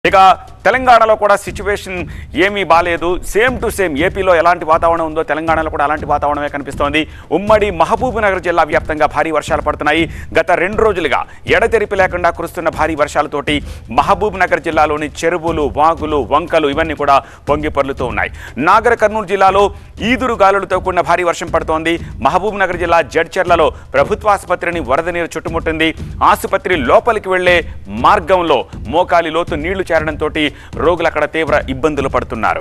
ఇక తెలంగాణలో కూడా సిచ్యువేషన్ ఏమీ బాలేదు సేమ్ టు సేమ్ ఏపీలో ఎలాంటి వాతావరణం ఉందో తెలంగాణలో కూడా అలాంటి వాతావరణమే కనిపిస్తోంది ఉమ్మడి మహబూబ్ నగర్ జిల్లా వ్యాప్తంగా భారీ వర్షాలు పడుతున్నాయి గత రెండు రోజులుగా ఎడతెరిపి లేకుండా కురుస్తున్న భారీ వర్షాలతోటి మహబూబ్ నగర్ జిల్లాలోని చెరువులు వాగులు వంకలు ఇవన్నీ కూడా పొంగి పొర్లుతూ ఉన్నాయి నాగర్ కర్నూలు జిల్లాలో ఈదురు గాలులతో కూడిన భారీ వర్షం పడుతోంది మహబూబ్ నగర్ జిల్లా జడ్చర్లలో ప్రభుత్వ ఆసుపత్రిని వరద నీరు చుట్టుముట్టింది ఆసుపత్రి లోపలికి వెళ్లే మార్గంలో మోకాలి లోతు నీళ్లు చేరడంతో రోగులు అక్కడ తీవ్ర ఇబ్బందులు పడుతున్నారు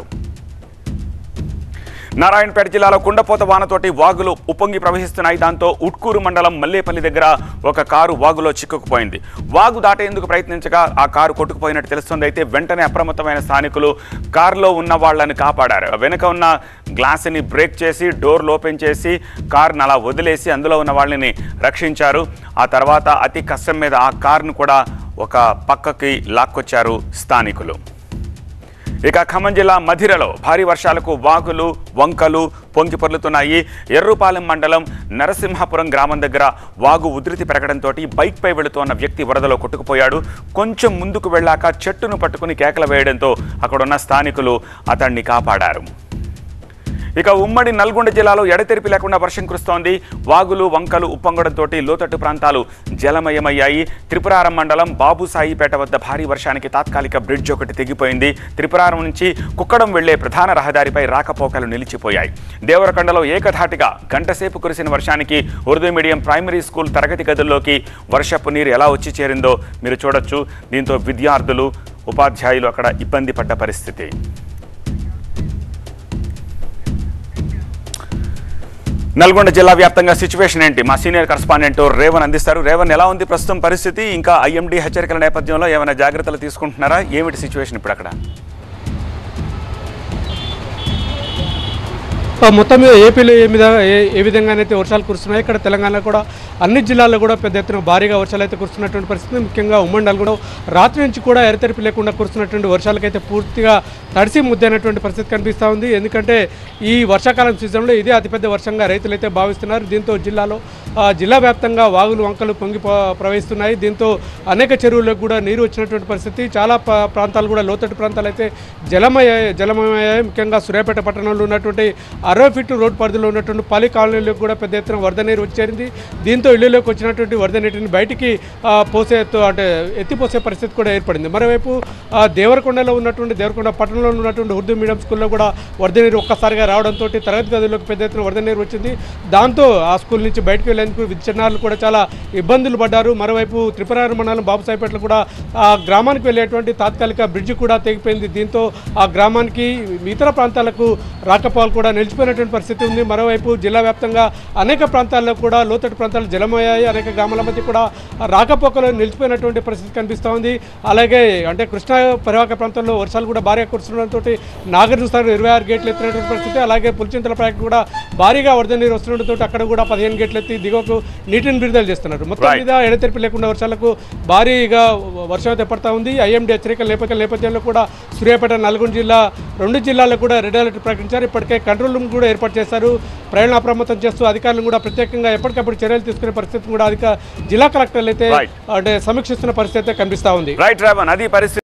నారాయణపేట జిల్లాలో కుండపోత వానతోటి వాగులు ఉప్పొంగి ప్రవహిస్తున్నాయి దాంతో ఉట్కూరు మండలం మల్లేపల్లి దగ్గర ఒక కారు వాగులో చిక్కుకుపోయింది వాగు దాటేందుకు ప్రయత్నించగా ఆ కారు కొట్టుకుపోయినట్టు తెలుస్తుంది అయితే వెంటనే అప్రమత్తమైన స్థానికులు కారులో ఉన్న వాళ్ళని కాపాడారు వెనుక ఉన్న గ్లాస్ని బ్రేక్ చేసి డోర్లు ఓపెన్ చేసి కారుని అలా వదిలేసి అందులో ఉన్న వాళ్ళని రక్షించారు ఆ తర్వాత అతి కష్టం మీద ఆ కారును కూడా ఒక పక్కకి లాక్కొచ్చారు స్థానికులు ఇక ఖమ్మం జిల్లా మధిరలో భారీ వర్షాలకు వాగులు వంకలు పొంగి పొర్లుతున్నాయి ఎర్రుపాలెం మండలం నరసింహాపురం గ్రామం దగ్గర వాగు ఉధృతి పెరగడంతో బైక్పై వెళుతోన్న వ్యక్తి వరదలో కొట్టుకుపోయాడు కొంచెం ముందుకు వెళ్ళాక చెట్టును పట్టుకుని కేకలు వేయడంతో అక్కడున్న స్థానికులు అతన్ని కాపాడారు ఇక ఉమ్మడి నల్గొండ జిల్లాలో ఎడతెరిపి లేకుండా వర్షం కురుస్తోంది వాగులు వంకలు ఉప్పొంగడంతో లోతట్టు ప్రాంతాలు జలమయమయ్యాయి త్రిపురారం మండలం బాబుసాయిపేట వద్ద భారీ వర్షానికి తాత్కాలిక బ్రిడ్జ్ ఒకటి తెగిపోయింది త్రిపురారం నుంచి కుక్కడం వెళ్లే ప్రధాన రహదారిపై రాకపోకలు నిలిచిపోయాయి దేవరకొండలో ఏకధాటిగా గంటసేపు కురిసిన వర్షానికి ఉర్దూ మీడియం ప్రైమరీ స్కూల్ తరగతి గదుల్లోకి వర్షపు నీరు ఎలా వచ్చి చేరిందో మీరు చూడొచ్చు దీంతో విద్యార్థులు ఉపాధ్యాయులు అక్కడ ఇబ్బంది పడ్డ పరిస్థితి నల్గొండ జిల్లా వ్యాప్తంగా సిచ్యువేషన్ ఏంటి మా సీనియర్ కరస్పాండెంట్ రేవన్ అందిస్తారు రేవన్ ఎలా ఉంది ప్రస్తుతం పరిస్థితి ఇంకా ఐఎండీ హెచ్చరికల నేపథ్యంలో ఏమైనా జాగ్రత్తలు తీసుకుంటున్నారా ఏమిటి సిచ్యువేషన్ ఇప్పుడు అక్కడ ఆ, మొత్తం మీద ఏపీలో ఏ మీద ఏ ఏ విధంగానైతే వర్షాలు కురుస్తున్నాయి ఇక్కడ తెలంగాణలో కూడా అన్ని జిల్లాల్లో కూడా పెద్ద ఎత్తున భారీగా వర్షాలు అయితే కురుస్తున్నటువంటి పరిస్థితి ముఖ్యంగా ఉమ్మడి నల్గొండ రాత్రి నుంచి కూడా ఎరతెరిపి లేకుండా కురుస్తున్నటువంటి వర్షాలకైతే పూర్తిగా తడిసి ముద్దైనటువంటి పరిస్థితి కనిపిస్తూ ఉంది ఎందుకంటే ఈ వర్షాకాలం సీజన్లో ఇదే అతిపెద్ద వర్షంగా రైతులైతే భావిస్తున్నారు దీంతో జిల్లాలో ఆ, జిల్లా వ్యాప్తంగా వాగులు వంకలు పొంగి ప- ప్రవహిస్తున్నాయి దీంతో అనేక చెరువులకు కూడా నీరు వచ్చినటువంటి పరిస్థితి చాలా ప- ప్రాంతాలు కూడా లోతట్టు ప్రాంతాలు అయితే జలమయ జలమయ్యాయి ముఖ్యంగా సూర్యాపేట పట్టణంలో ఉన్నటువంటి అరవై ఫీట్ రోడ్ పరిధిలో ఉన్నటువంటి పలి కాలనీలకు కూడా పెద్ద ఎత్తున వరద నీరు వచ్చేరింది దీంతో ఇళ్లలోకి వచ్చినటువంటి వరద నీటిని బయటికి ఆ, పోసే ఎత్తు- అంటే ఎత్తిపోసే పరిస్థితి కూడా ఏర్పడింది మరోవైపు ఆ, దేవరకొండలో ఉన్నటువంటి దేవరకొండ పట్టణంలో ఉన్నటువంటి ఉర్దూ మీడియం స్కూల్లో కూడా వరద నీరు ఒక్కసారిగా రావడంతో తరగతి గదుల్లోకి పెద్ద ఎత్తున వరద నీరు వచ్చింది దాంతో ఆ స్కూల్ నుంచి బయటకు వెళ్లేందుకు విద్యార్థులు కూడా చాలా ఇబ్బందులు పడ్డారు మరోవైపు త్రిపురార మండలం బాబుసాయిపేటలో కూడా ఆ గ్రామానికి వెళ్ళేటువంటి తాత్కాలిక బ్రిడ్జ్ కూడా తెగిపోయింది దీంతో ఆ గ్రామానికి ఇతర ప్రాంతాలకు రాకపోకలు కూడా నిలిచిపోయినటువంటి పరిస్థితి ఉంది మరోవైపు జిల్లా వ్యాప్తంగా అనేక ప్రాంతాల్లో కూడా లోతట్టు ప్రాంతాలు జలమయ్యాయి అనేక గ్రామాల మధ్య కూడా రాకపోకలు నిలిచిపోయినటువంటి పరిస్థితి కనిపిస్తూ ఉంది అలాగే అంటే కృష్ణా పరివాహక ప్రాంతంలో వర్షాలు కూడా భారీగా కురుస్తుండడంతో నాగర్ చూస్తారు ఇరవై ఆరు గేట్లు ఎత్తినటువంటి పరిస్థితి అలాగే పులిచింతల ప్రాజెక్టు కూడా భారీగా వరద నీరు వస్తుండడంతో అక్కడ కూడా పదిహేను గేట్లు ఎత్తి దిగువకు నీటిని విడుదల చేస్తున్నారు మొత్తం Right. మీద ఎడతెరిపి లేకుండా వర్షాలకు భారీగా వర్షం అయితే పడతా ఉంది ఐఎండీ హెచ్చరికల నేపథ్య నేపథ్యంలో కూడా సూర్యాపేట నల్గొండ జిల్లా రెండు జిల్లాల్లో కూడా రెడ్ అలర్ట్ ప్రకటించారు ఇప్పటికే కంట్రోల్ రూమ్ కూడా ఏర్పాటు చేశారు ప్రయాణ అప్రమత్తం చేస్తూ అధికారులను కూడా ప్రత్యేకంగా ఎప్పటికప్పుడు చర్యలు తీసుకునే పరిస్థితి కూడా అధిక జిల్లా కలెక్టర్లు అయితే Right. అంటే సమీక్షిస్తున్న పరిస్థితి అయితే కనిపిస్తా ఉంది రైట్ రేవన్ అది పరిస్థితి